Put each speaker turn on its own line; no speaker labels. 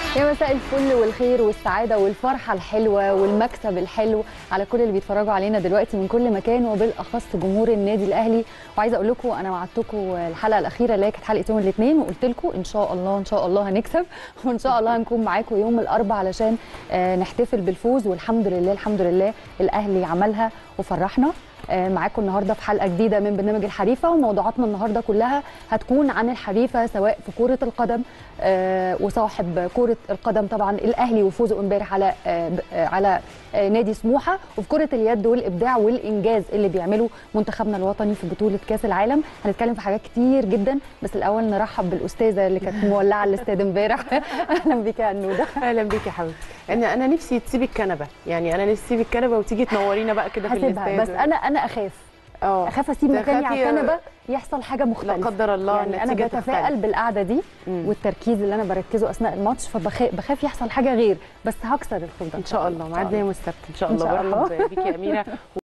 يا مساء الفل والخير والسعاده والفرحه الحلوه والمكسب الحلو على كل اللي بيتفرجوا علينا دلوقتي من كل مكان وبالاخص جمهور النادي الاهلي وعايزه اقول لكم انا وعدتكم الحلقه الاخيره اللي هي كانت حلقه يوم الاثنين وقلت لكم ان شاء الله ان شاء الله هنكسب وان شاء الله هنكون معاكم يوم الاربعاء علشان آه، نحتفل بالفوز والحمد لله الحمد لله الاهلي عملها وفرحنا آه، معاكم النهارده في حلقه جديده من برنامج الحريفه وموضوعاتنا النهارده كلها هتكون عن الحريفه سواء في كره القدم آه، وصاحب كره القدم طبعا الاهلي وفوزه امبارح على آه، ب- آه، على آه، نادي سموحه وفي كره اليد والابداع والانجاز اللي بيعمله منتخبنا الوطني في بطوله كاس العالم هنتكلم في حاجات كتير جدا بس الاول نرحب بالاستاذه اللي كانت مولعه الاستاد امبارح اهلا بيك يا نوده
اهلا بيك يا حبيبتي يعني انا نفسي تسيبي الكنبه يعني انا نفسي تسيبي الكنبه وتيجي تنورينا بقى كده في
هسيبها
الاستاد
بس انا انا اخاف
اه
اخاف اسيب مكاني على
تخافي-
الكنبه يحصل حاجه مختلفه
لا قدر الله
يعني انا
النتيجة
بتفائل
تختلف.
بالقعده دي
مم.
والتركيز اللي انا بركزه اثناء الماتش فبخاف بخاف يحصل حاجه غير بس هكسر الخوف ده
ان شاء الله
إن
معادنا يوم السبت ان شاء
إن
الله
شاء الله.
برحب بيكي يا اميره